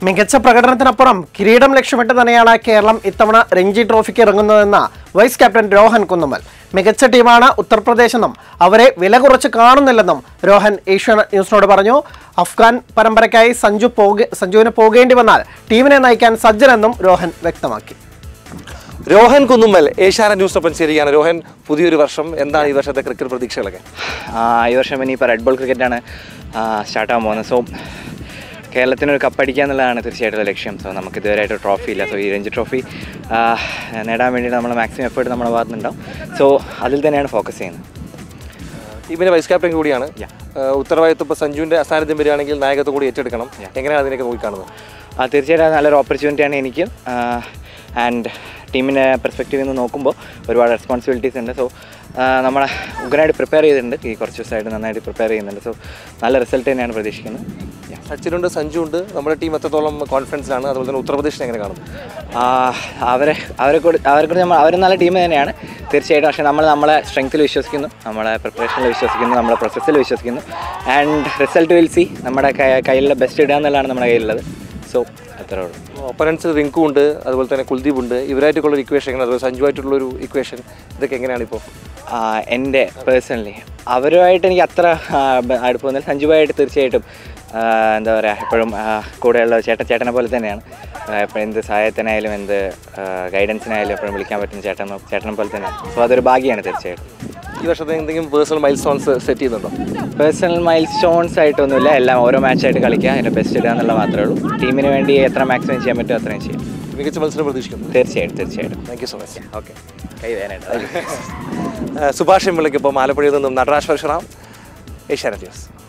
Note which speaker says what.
Speaker 1: മികച്ച പ്രകടനത്തിനപ്പുറം കിരീടം ലക്ഷ്യമിട്ട് തന്നെയാണ് കേരളം ഇത്തവണ രഞ്ജി ട്രോഫിക്ക് ഇറങ്ങുന്നതെന്ന വൈസ് ക്യാപ്റ്റൻ രോഹൻ കുന്നുമ്മൽ മികച്ച ടീമാണ് ഉത്തർപ്രദേശ് എന്നും അവരെ വില കുറച്ച് കാണുന്നില്ലെന്നും രോഹൻ ഏഷ്യാനെറ്റ് ന്യൂസിനോട് പറഞ്ഞു അഫ്ഗാൻ പരമ്പരയ്ക്കായി സഞ്ജു പോകെ സഞ്ജുവിന് പോകേണ്ടി വന്നാൽ ടീമിനെ നയിക്കാൻ സജ്ജനെന്നും രോഹൻ വ്യക്തമാക്കി
Speaker 2: രോഹൻ കുന്നുമ്മൽ ഏഷ്യാനെറ്റ് ന്യൂസിനൊപ്പം ചേരുകയാണ് രോഹൻ പുതിയൊരു വർഷം എന്താണ് ഈ വർഷത്തെ ക്രിക്കറ്റ് പ്രതീക്ഷകളൊക്കെ
Speaker 3: ആ, ഈ വർഷം ഇനിയിപ്പോൾ റെഡ് ബോൾ ക്രിക്കറ്റാണ് സ്റ്റാർട്ടാകാൻ പോകുന്നത് സോ കേരളത്തിനൊരു കപ്പടിക്കുക എന്നുള്ളതാണ് തീർച്ചയായിട്ടും ലക്ഷ്യം സോ നമുക്ക് ഇതുവരെയായിട്ട് ട്രോഫി ഇല്ല സോ ഈ രഞ്ജി ട്രോഫി ആ, നേടാൻ വേണ്ടിയിട്ട് നമ്മൾ മാക്സിമം എഫേർട്ട് നമ്മുടെ ഭാഗത്തുനിന്നുണ്ടാവും സോ അതിൽ തന്നെയാണ് ഫോക്കസ് ചെയ്യുന്നത്
Speaker 2: ടീമിന്റെ വൈസ് ക്യാപ്റ്റൻ കൂടിയാണ്
Speaker 3: Yeah.
Speaker 2: ഏഹ് ഉത്തരവാദിത്വം ഇപ്പോൾ സഞ്ജുവിന്റെ അസാന്നിധ്യം വരികയാണെങ്കിൽ നായകത്വം കൂടി ഏറ്റെടുക്കണം എങ്ങനെയാണ് അതിനൊക്കെ നോക്കിക്കാണുന്നത്
Speaker 3: ആ തീർച്ചയായിട്ടും അത് നല്ലൊരു ഓപ്പർച്യൂണിറ്റിയാണ് എനിക്ക് ആൻഡ് ടീമിൻ്റെ പെർസ്പെക്റ്റീവിൽ നിന്ന് നോക്കുമ്പോൾ ഒരുപാട് റെസ്പോൺസിബിലിറ്റീസ് ഉണ്ട് സോ നമ്മൾ ഉഗ്രനായിട്ട് പ്രിപ്പയർ ചെയ്തിട്ടുണ്ട് ഈ കുറച്ച് ദിവസമായിട്ട് നന്നായിട്ട് പ്രിപ്പയർ ചെയ്യുന്നുണ്ട് സോ നല്ല റിസൾട്ട് തന്നെയാണ് പ്രതീക്ഷിക്കുന്നത് Yeah.
Speaker 2: സച്ചിനുണ്ട് സഞ്ജു ഉണ്ട് നമ്മുടെ ടീം എത്രത്തോളം കോൺഫിഡൻസിലാണ് അതുപോലെ തന്നെ ഉത്തർപ്രദേശിനെ എങ്ങനെ കാണുന്നു
Speaker 3: ആ, അവരെ അവരെ കൂടി അവരെ കൂടി നമ്മൾ അവർ നല്ല ടീം തന്നെയാണ് തീർച്ചയായിട്ടും പക്ഷേ നമ്മൾ നമ്മളെ സ്ട്രെങ്ത്തിൽ വിശ്വസിക്കുന്നു നമ്മളെ പ്രിപ്പറേഷനിൽ വിശ്വസിക്കുന്നു നമ്മളെ പ്രോസസ്സിൽ വിശ്വസിക്കുന്നു ആൻഡ് റിസൾട്ട് വിൽ സി നമ്മുടെ കൈ- കയ്യിലുള്ള ബെസ്റ്റ് ഇടുക എന്നുള്ളതാണ് നമ്മുടെ കയ്യിലുള്ളത് സോ അത്രേ ഉള്ളൂ
Speaker 2: ഒപ്പനൻസ് റിങ്കു ഉണ്ട് അതുപോലെ തന്നെ കുൽദീപ് ഉണ്ട് ഇവരായിട്ടുള്ള ഒരു ഇക്വേഷൻ എങ്ങനെ അതുപോലെ സഞ്ജുവായിട്ടുള്ള ഒരു ഇക്വേഷൻ ഇതൊക്കെ എങ്ങനെയാണ് ഇപ്പോൾ
Speaker 3: ആ, എൻ്റെ പേഴ്സണലി അവരുമായിട്ട് എനിക്ക് അത്ര ആ, ബ- അടുപ്പമൊന്നുമില്ല സഞ്ജുവായിട്ട് തീർച്ചയായിട്ടും ആ, എന്താ പറയുക എപ്പോഴും ആ, കൂടെയുള്ള ചേട്ടൻ ചേട്ടനെ പോലെ തന്നെയാണ് എപ്പോഴും എന്ത് സഹായത്തിനായാലും എന്ത് ഗൈഡൻസിനായാലും എപ്പോഴും വിളിക്കാൻ പറ്റുന്ന ചേട്ടൻ ചേട്ടനെ പോലെ തന്നെയാണ് സോ അതൊരു ഭാഗ്യമാണ് തീർച്ചയായിട്ടും
Speaker 2: ഈ വർഷത്തെ എന്തെങ്കിലും പേഴ്സണൽ മൈൽ സ്റ്റോൺസ് സെറ്റ് ചെയ്യുന്നുണ്ടോ
Speaker 3: പേഴ്സണൽ മൈൽ സ്റ്റോൺസ് ആയിട്ടൊന്നുമില്ല എല്ലാം ഓരോ മാച്ചായിട്ട് കളിക്കുക അതിൻ്റെ ബെസ്റ്റ് ഇടുക എന്നുള്ള മാത്രമേ ഉള്ളൂ ടീമിന് വേണ്ടി എത്ര മാക്സിമം ചെയ്യാൻ പറ്റുമോ അത്രയും ചെയ്യും
Speaker 2: മികച്ച മത്സരം പ്രതീക്ഷിക്കുന്നു
Speaker 3: തീർച്ചയായിട്ടും തീർച്ചയായിട്ടും
Speaker 2: thank you so much
Speaker 3: okay കൈ വേനായിട്ട്
Speaker 2: സുഭാഷ് എം വിളിക്കൊപ്പം ആലപ്പുഴയിൽ നിന്നും നടരാജ് പരശുറാം ഏഷ്യാനെറ്റ് ന്യൂസ്